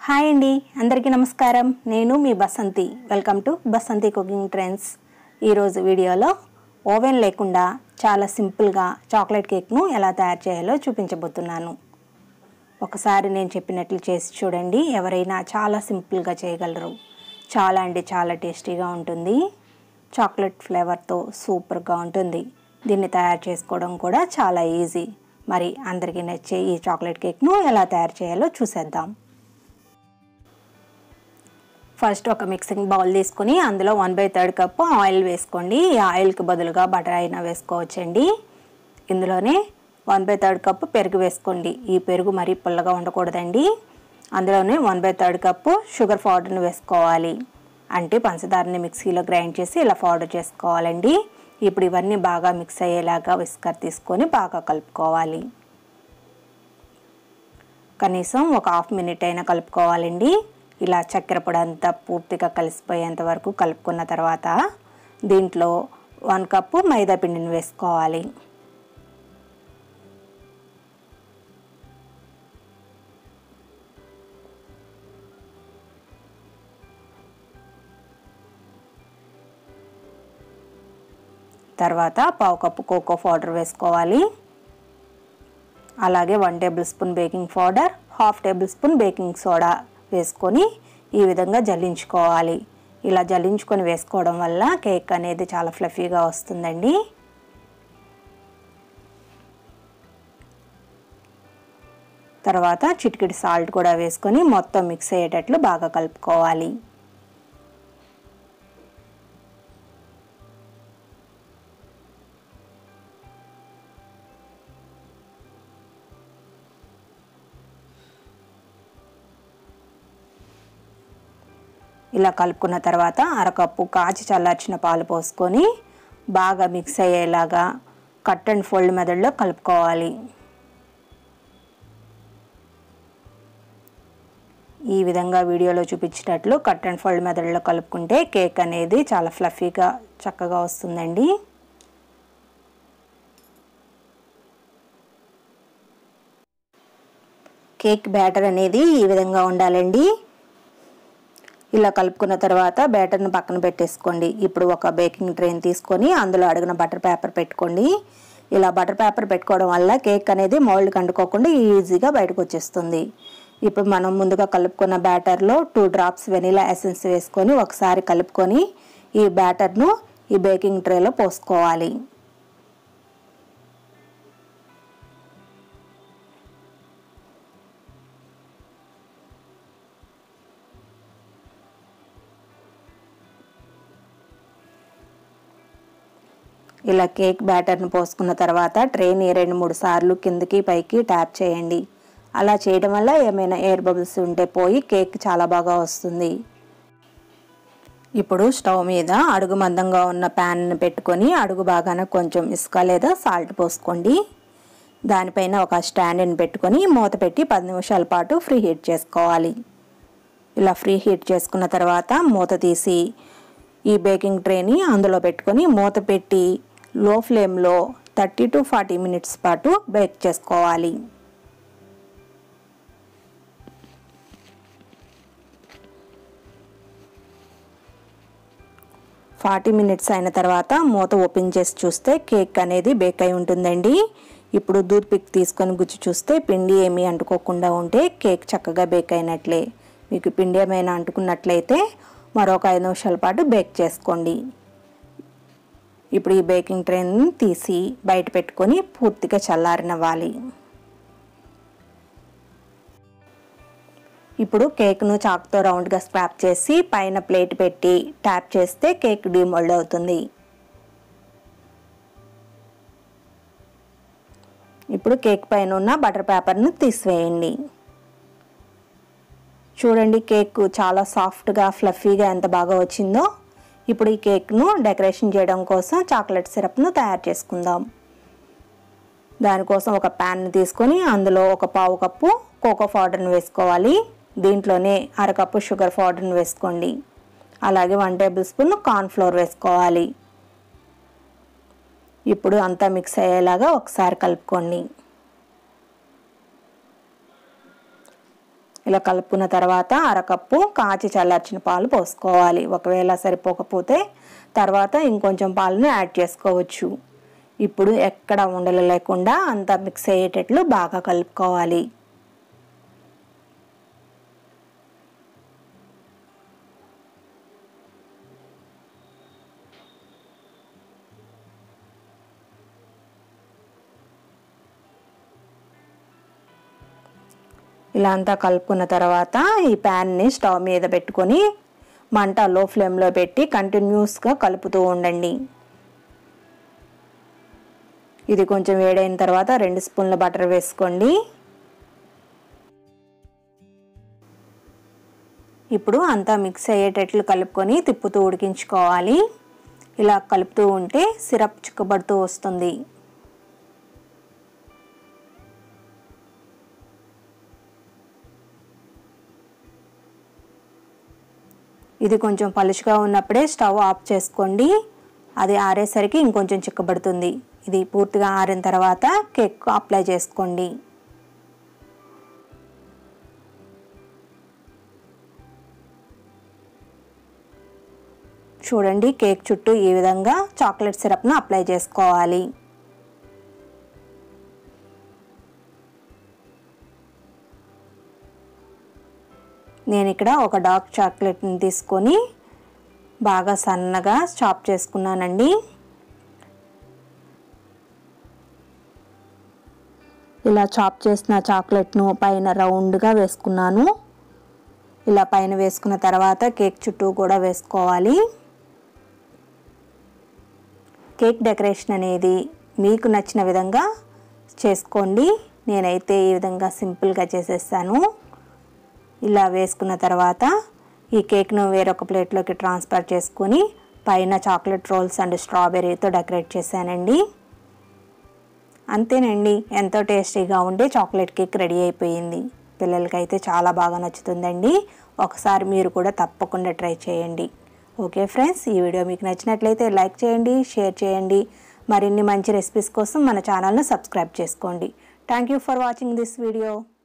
hi అండి అందరికీ నమస్కారం నేను మీ Basanti welcome to Basanti cooking trends ఈరోజు వీడియోలో ఓవెన్ లేకుండా చాలా సింపుల్గా చాక్లెట్ కేక్ను ఎలా తయారు చేయాలో చూపించబోతున్నాను ఒకసారి నేను చెప్పినట్లు చేసి చూడండి ఎవరైనా చాలా సింపుల్గా చేయగలరు చాలా అంటే చాలా టేస్టీగా ఉంటుంది చాక్లెట్ ఫ్లేవర్తో సూపర్గా ఉంటుంది దీన్ని తయారు చేసుకోవడం కూడా చాలా ఈజీ మరి అందరికీ నచ్చే ఈ చాక్లెట్ కేక్ను ఎలా తయారు చేయాలో చూసేద్దాం ఫస్ట్ ఒక మిక్సింగ్ బౌల్ తీసుకుని అందులో one by third cup oil వేసుకోండి ఈ ఆయిల్కి బదులుగా బటర్ అయినా వేసుకోవచ్చండి ఇందులోనే వన్ బై థర్డ్ కప్ పెరుగు వేసుకోండి ఈ పెరుగు మరీ పుల్లగా ఉండకూడదండి అందులోనే one by third cup sugar పౌడర్ని వేసుకోవాలి అంటే పంచదారని మిక్సీలో గ్రైండ్ చేసి ఇలా పౌడర్ చేసుకోవాలండి ఇప్పుడు ఇవన్నీ బాగా మిక్స్ అయ్యేలాగా విస్కర్ తీసుకొని బాగా కలుపుకోవాలి కనీసం ఒక హాఫ్ మినిట్ అయినా కలుపుకోవాలండి ఇలా చక్కెర పొడి అంతా పూర్తిగా కలిసిపోయేంత వరకు కలుపుకున్న తర్వాత దీంట్లో వన్ కప్పు మైదా పిండిని వేసుకోవాలి తర్వాత పావు కప్పు కోకో పౌడర్ వేసుకోవాలి అలాగే one tablespoon baking powder half tablespoon baking soda వేసుకొని ఈ విధంగా జల్లించుకోవాలి ఇలా జల్లించుకొని వేసుకోవడం వల్ల కేక్ అనేది చాలా ఫ్లఫీగా వస్తుందండి తర్వాత చిటికెడు సాల్ట్ కూడా వేసుకొని మొత్తం మిక్స్ అయ్యేటట్లు బాగా కలుపుకోవాలి ఇలా కలుపుకున్న తర్వాత అరకప్పు కాచి చల్లార్చిన పాలు పోసుకొని బాగా మిక్స్ అయ్యేలాగా కట్ అండ్ ఫోల్డ్ మెథడ్లో కలుపుకోవాలి ఈ విధంగా వీడియోలో చూపించినట్లు కట్ అండ్ ఫోల్డ్ మెథడ్లో కలుపుకుంటే కేక్ అనేది చాలా ఫ్లఫీగా చక్కగా వస్తుందండి కేక్ బ్యాటర్ అనేది ఈ విధంగా ఉండాలండి ఇలా కలుపుకున్న తర్వాత బ్యాటర్ని పక్కన పెట్టేసుకోండి ఇప్పుడు ఒక బేకింగ్ ట్రైన్ తీసుకొని అందులో అడిగిన బటర్ పేపర్ పెట్టుకోండి ఇలా బటర్ పేపర్ పెట్టుకోవడం వల్ల కేక్ అనేది మౌల్డ్ కంటుకోకుండా ఈజీగా బయటకు వచ్చేస్తుంది ఇప్పుడు మనం ముందుగా కలుపుకున్న బ్యాటర్లో టూ డ్రాప్స్ వెనీలా ఎసెన్స్ వేసుకొని ఒకసారి కలుపుకొని ఈ బ్యాటర్ను ఈ బేకింగ్ ట్రేలో పోసుకోవాలి ఇలా కేక్ బ్యాటర్ను పోసుకున్న తర్వాత ట్రేని రెండు మూడు సార్లు కిందకి పైకి ట్యాప్ చేయండి అలా చేయడం వల్ల ఏమైనా ఎయిర్ బబుల్స్ ఉంటే పోయి కేక్ చాలా బాగా వస్తుంది ఇప్పుడు స్టవ్ మీద అడుగు మందంగా ఉన్న ప్యాన్ని పెట్టుకొని అడుగు బాగాన కొంచెం ఇసుక లేదా సాల్ట్ పోసుకోండి దానిపైన ఒక స్టాండ్ని పెట్టుకొని మూత పెట్టి పది నిమిషాల పాటు ఫ్రీ హీట్ చేసుకోవాలి ఇలా ఫ్రీ హీట్ చేసుకున్న తర్వాత మూత తీసి ఈ బేకింగ్ ట్రేని అందులో పెట్టుకొని మూత పెట్టి లో ఫ్లేమ్లో థర్టీ టు ఫార్టీ మినిట్స్ పాటు బేక్ చేసుకోవాలి ఫార్టీ మినిట్స్ అయిన తర్వాత మూత ఓపెన్ చేసి చూస్తే కేక్ అనేది బేక్ అయి ఉంటుందండి ఇప్పుడు దూద్ పిక్ తీసుకొని గుచ్చి చూస్తే పిండి ఏమీ అంటుకోకుండా ఉంటే కేక్ చక్కగా బేక్ అయినట్లే మీకు పిండి ఏమైనా అంటుకున్నట్లయితే మరొక ఐదు నిమిషాల పాటు బేక్ చేసుకోండి ఇప్పుడు ఈ బేకింగ్ ట్రైన్ తీసి బయట పెట్టుకొని పూర్తిగా చల్లారనివ్వాలి ఇప్పుడు కేక్ను చాక్తో రౌండ్గా స్క్రాప్ చేసి పైన ప్లేట్ పెట్టి ట్యాప్ చేస్తే కేక్ డిమోల్డ్ అవుతుంది ఇప్పుడు కేక్ పైన ఉన్న బటర్ పేపర్ను తీసివేయండి చూడండి కేక్ చాలా సాఫ్ట్గా ఫ్లఫీగా ఎంత బాగా వచ్చిందో ఇప్పుడు ఈ కేక్ను డెకరేషన్ చేయడం కోసం చాక్లెట్ సిరప్ను తయారు చేసుకుందాం దానికోసం ఒక ప్యాన్ తీసుకొని అందులో ఒక పావు కప్పు కోకో పౌడర్ని వేసుకోవాలి దీంట్లోనే అరకప్పు షుగర్ పౌడర్ని వేసుకోండి అలాగే వన్ టేబుల్ స్పూన్ కార్న్ఫ్లోర్ వేసుకోవాలి ఇప్పుడు అంతా మిక్స్ అయ్యేలాగా ఒకసారి కలుపుకోండి ఇలా కలుపుకున్న తర్వాత అరకప్పు కాచి చల్లార్చిన పాలు పోసుకోవాలి ఒకవేళ సరిపోకపోతే తర్వాత ఇంకొంచెం పాలను యాడ్ చేసుకోవచ్చు ఇప్పుడు ఎక్కడ ఉండలు లేకుండా అంతా మిక్స్ అయ్యేటట్లు బాగా కలుపుకోవాలి ఇలా అంతా కలుపుకున్న తర్వాత ఈ ప్యాన్ని స్టవ్ మీద పెట్టుకొని మంట లో ఫ్లేమ్లో పెట్టి కంటిన్యూస్గా కలుపుతూ ఉండండి ఇది కొంచెం వేడైన తర్వాత రెండు స్పూన్ల బటర్ వేసుకోండి ఇప్పుడు అంతా మిక్స్ అయ్యేటట్లు కలుపుకొని తిప్పుతూ ఉడికించుకోవాలి ఇలా కలుపుతూ ఉంటే సిరప్ చిక్కబడుతూ వస్తుంది ఇది కొంచెం పలుచగా ఉన్నప్పుడే స్టవ్ ఆఫ్ చేసుకోండి అది ఆరేసరికి ఇంకొంచెం చిక్కబడుతుంది ఇది పూర్తిగా ఆరిన తర్వాత కేక్ అప్లై చేసుకోండి చూడండి కేక్ చుట్టూ ఈ విధంగా చాక్లెట్ సిరప్ను అప్లై చేసుకోవాలి నేను ఇక్కడ ఒక డార్క్ చాక్లెట్ని తీసుకొని బాగా సన్నగా చాప్ చేసుకున్నానండి ఇలా చాప్ చేసిన చాక్లెట్ను పైన రౌండ్గా వేసుకున్నాను ఇలా పైన వేసుకున్న తర్వాత కేక్ చుట్టూ కూడా వేసుకోవాలి కేక్ డెకరేషన్ అనేది మీకు నచ్చిన విధంగా చేసుకోండి నేనైతే ఈ విధంగా సింపుల్గా చేసేసాను ఇలా వేసుకున్న తర్వాత ఈ కేక్ను వేరొక ప్లేట్లోకి ట్రాన్స్ఫర్ చేసుకొని పైన చాక్లెట్ రోల్స్ అండ్ స్ట్రాబెర్రీతో డెకరేట్ చేశానండి అంతేనండి ఎంతో టేస్టీగా ఉండే చాక్లెట్ కేక్ రెడీ అయిపోయింది పిల్లలకైతే చాలా బాగా నచ్చుతుందండి ఒకసారి మీరు కూడా తప్పకుండా ట్రై చేయండి ఓకే ఫ్రెండ్స్ ఈ వీడియో మీకు నచ్చినట్లయితే లైక్ చేయండి షేర్ చేయండి మరిన్ని మంచి రెసిపీస్ కోసం మన ఛానల్ను సబ్స్క్రైబ్ చేసుకోండి thank you for watching this video